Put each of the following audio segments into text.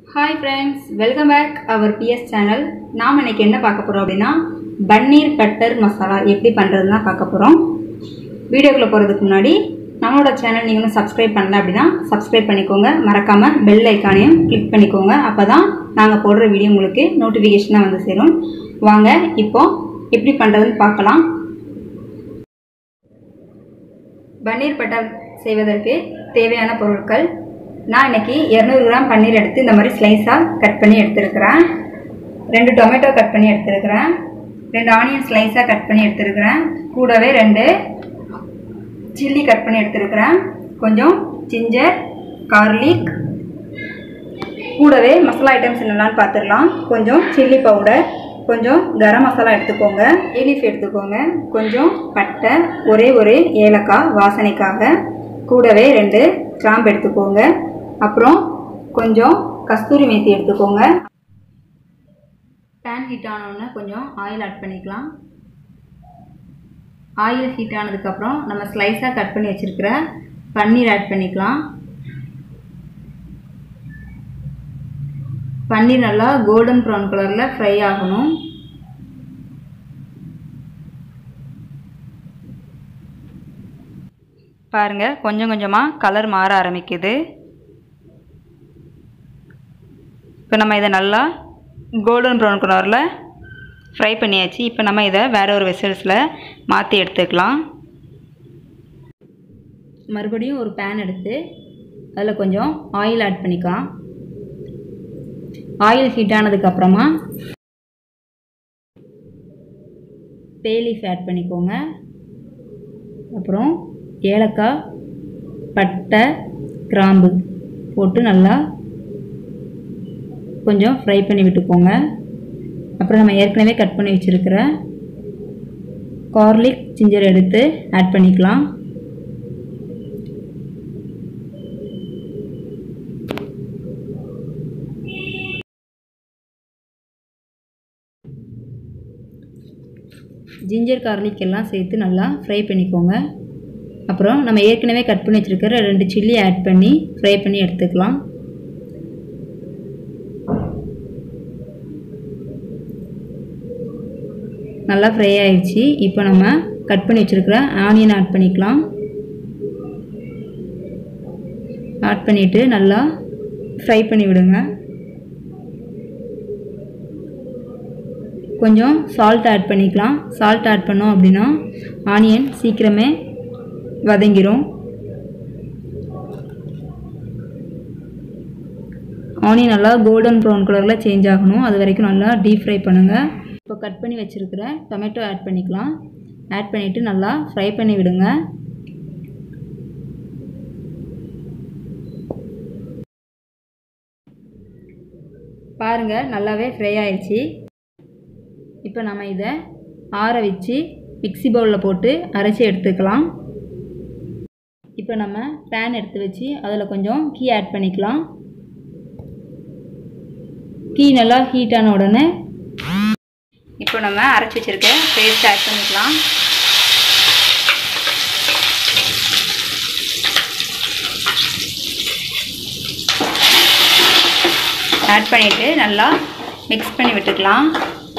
hi friends welcome back our PS channel நாம் இன்னைக்கு என்ன பார்க்க போகிறோம் அப்படின்னா பன்னீர் பட்டர் மசாலா எப்படி பண்ணுறதுன்னு தான் பார்க்க போகிறோம் வீடியோக்குள்ளே போகிறதுக்கு முன்னாடி நம்மளோட சேனல் நீங்களும் சப்ஸ்கிரைப் பண்ணல அப்படின்னா சப்ஸ்கிரைப் பண்ணிக்கோங்க மறக்காமல் பெல் ஐக்கானையும் கிளிக் பண்ணிக்கோங்க அப்போ தான் நாங்கள் போடுற வீடியோ உங்களுக்கு நோட்டிஃபிகேஷனாக வந்து சேரும் வாங்க இப்போ எப்படி பண்ணுறதுன்னு பார்க்கலாம் பன்னீர் பட்டர் செய்வதற்கு தேவையான பொருட்கள் நான் இன்னைக்கு இரநூறு கிராம் பன்னீர் எடுத்து இந்த மாதிரி ஸ்லைஸாக கட் பண்ணி எடுத்துருக்கிறேன் ரெண்டு டொமேட்டோ கட் பண்ணி எடுத்துருக்கிறேன் ரெண்டு ஆனியன் ஸ்லைஸாக கட் பண்ணி எடுத்துருக்கிறேன் கூடவே ரெண்டு சில்லி கட் பண்ணி எடுத்துருக்கிறேன் கொஞ்சம் ஜிஞ்சர் கார்லிக் கூடவே மசாலா ஐட்டம்ஸ் என்னென்னு பார்த்துடலாம் கொஞ்சம் சில்லி பவுடர் கொஞ்சம் கரம் மசாலா எடுத்துக்கோங்க ஏலீஃப் எடுத்துக்கோங்க கொஞ்சம் பட்டை ஒரே ஒரு ஏலக்காய் வாசனைக்காக கூடவே ரெண்டு கிராம்பு எடுத்துக்கோங்க அப்புறம் கொஞ்சம் கஸ்தூரி மேத்தி எடுத்துக்கோங்க பேன் ஹீட் ஆனோடனே கொஞ்சம் ஆயில் ஆட் பண்ணிக்கலாம் ஆயில் ஹீட் ஆனதுக்கப்புறம் நம்ம ஸ்லைஸாக கட் பண்ணி வச்சுருக்கிற பன்னீர் ஆட் பண்ணிக்கலாம் பன்னீர் நல்லா கோல்டன் ப்ரௌன் கலரில் ஃப்ரை ஆகணும் பாருங்கள் கொஞ்சம் கொஞ்சமாக கலர் மாற ஆரம்பிக்குது இப்போ நம்ம இதை நல்லா கோல்டன் ப்ரௌன் கலரில் ஃப்ரை பண்ணியாச்சு இப்போ நம்ம இதை வேற ஒரு வெசல்ஸில் மாற்றி எடுத்துக்கலாம் மறுபடியும் ஒரு பேன் எடுத்து அதில் கொஞ்சம் ஆயில் ஆட் பண்ணிக்கலாம் ஆயில் ஹீட் ஆனதுக்கப்புறமா பேலீஃப் ஆட் பண்ணிக்கோங்க அப்புறம் ஏலக்காய் பட்டை கிராம்பு போட்டு நல்லா கொஞ்சம் ஃப்ரை பண்ணி விட்டுக்கோங்க அப்புறம் நம்ம ஏற்கனவே கட் பண்ணி வச்சுருக்கிற கார்லிக் ஜிஞ்சர் எடுத்து ஆட் பண்ணிக்கலாம் ஜிஞ்சர் கார்லிக் எல்லாம் சேர்த்து நல்லா ஃப்ரை பண்ணிக்கோங்க அப்புறம் நம்ம ஏற்கனவே கட் பண்ணி வச்சுருக்கிற ரெண்டு சில்லி ஆட் பண்ணி ஃப்ரை பண்ணி எடுத்துக்கலாம் நல்லா ஃப்ரை ஆயிடுச்சு இப்போ நம்ம கட் பண்ணி வச்சுருக்கிற ஆனியன் ஆட் பண்ணிக்கலாம் ஆட் பண்ணிவிட்டு நல்லா ஃப்ரை பண்ணி விடுங்க கொஞ்சம் சால்ட் ஆட் பண்ணிக்கலாம் சால்ட் ஆட் பண்ணோம் அப்படின்னா ஆனியன் சீக்கிரமே வதங்கிரும் ஆனியன் நல்லா கோல்டன் ப்ரௌன் கலரில் சேஞ்ச் ஆகணும் அது வரைக்கும் நல்லா டீப் ஃப்ரை பண்ணுங்கள் இப்போ கட் பண்ணி வச்சுருக்கிற டொமேட்டோ ஆட் பண்ணிக்கலாம் ஆட் பண்ணிவிட்டு நல்லா ஃப்ரை பண்ணி விடுங்க பாருங்கள் நல்லாவே ஃப்ரை ஆயிடுச்சு இப்போ நம்ம இதை ஆற வச்சு மிக்சி பவுலில் போட்டு அரைச்சி எடுத்துக்கலாம் இப்போ நம்ம பேன் எடுத்து வச்சு அதில் கொஞ்சம் கீ ஆட் பண்ணிக்கலாம் கீ நல்லா ஹீட் ஆன உடனே இப்போ நம்ம அரைச்சி வச்சுருக்க பேஸ்ட் ஆட் பண்ணிக்கலாம் ஆட் பண்ணிவிட்டு நல்லா மிக்ஸ் பண்ணி விட்டுக்கலாம்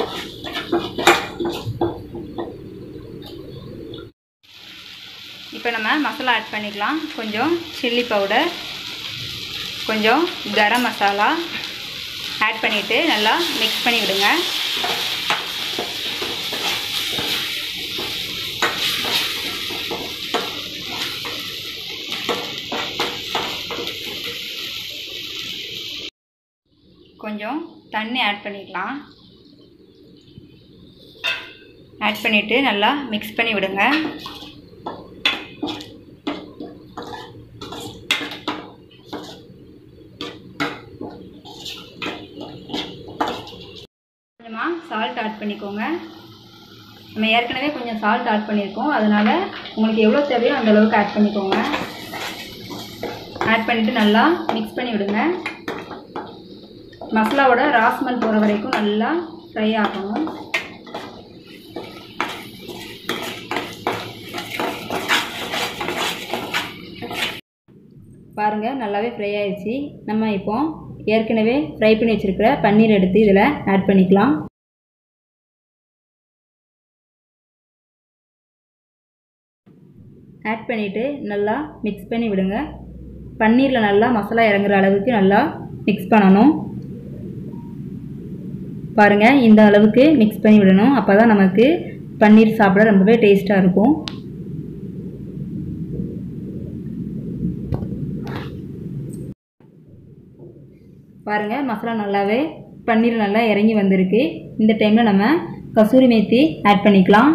இப்போ நம்ம மசாலா ஆட் பண்ணிக்கலாம் கொஞ்சம் சில்லி பவுடர் கொஞ்சம் கரம் மசாலா ஆட் பண்ணிவிட்டு நல்லா மிக்ஸ் பண்ணி விடுங்க கொஞ்சம் தண்ணி ஆட் பண்ணிக்கலாம் ஆட் பண்ணிவிட்டு நல்லா மிக்ஸ் பண்ணி விடுங்க கொஞ்சமாக சால்ட் ஆட் பண்ணிக்கோங்க நம்ம ஏற்கனவே கொஞ்சம் சால்ட் ஆட் பண்ணியிருக்கோம் அதனால் உங்களுக்கு எவ்வளோ தேவையோ அந்த அளவுக்கு ஆட் பண்ணிக்கோங்க ஆட் பண்ணிவிட்டு நல்லா மிக்ஸ் பண்ணி விடுங்க மசாலாவோட ராஸ்மல் போகிற வரைக்கும் நல்லா ஃப்ரை ஆகணும் பாருங்கள் நல்லாவே ஃப்ரை ஆயிடுச்சு நம்ம இப்போ ஏற்கனவே ஃப்ரை பண்ணி வச்சுருக்கிற பன்னீர் எடுத்து இதில் ஆட் பண்ணிக்கலாம் ஆட் பண்ணிவிட்டு நல்லா மிக்ஸ் பண்ணி விடுங்க பன்னீரில் நல்லா மசாலா இறங்குற அளவுக்கு நல்லா மிக்ஸ் பண்ணணும் பாருங்கள் இந்த அளவுக்கு மிக்ஸ் பண்ணி விடணும் அப்போ தான் நமக்கு பன்னீர் சாப்பிட ரொம்பவே டேஸ்ட்டாக இருக்கும் பாருங்கள் மசாலா நல்லாவே பன்னீர் நல்லா இறங்கி வந்திருக்கு இந்த டைமில் நம்ம கசூரி மேத்தி ஆட் பண்ணிக்கலாம்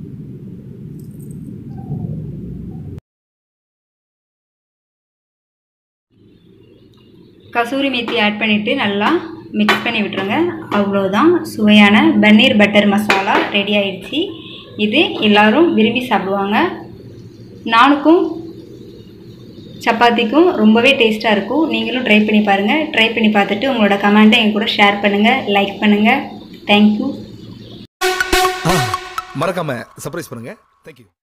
கசூரி மேத்தி ஆட் பண்ணிவிட்டு நல்லா மிக்ஸ் பண்ணி விட்டுருங்க அவ்வளோதான் சுவையான பன்னீர் பட்டர் மசாலா ரெடி ஆயிடுச்சு இது எல்லாரும் விரும்பி சாப்பிடுவாங்க நானுக்கும் சப்பாத்திக்கும் ரொம்பவே டேஸ்ட்டாக இருக்கும் நீங்களும் ட்ரை பண்ணி பாருங்கள் ட்ரை பண்ணி பார்த்துட்டு உங்களோட கமெண்ட்டை எங்கள் கூட ஷேர் பண்ணுங்கள் லைக் பண்ணுங்கள் தேங்க்யூ மறக்காம சர்ப்ரைஸ் பண்ணுங்க தேங்க்யூ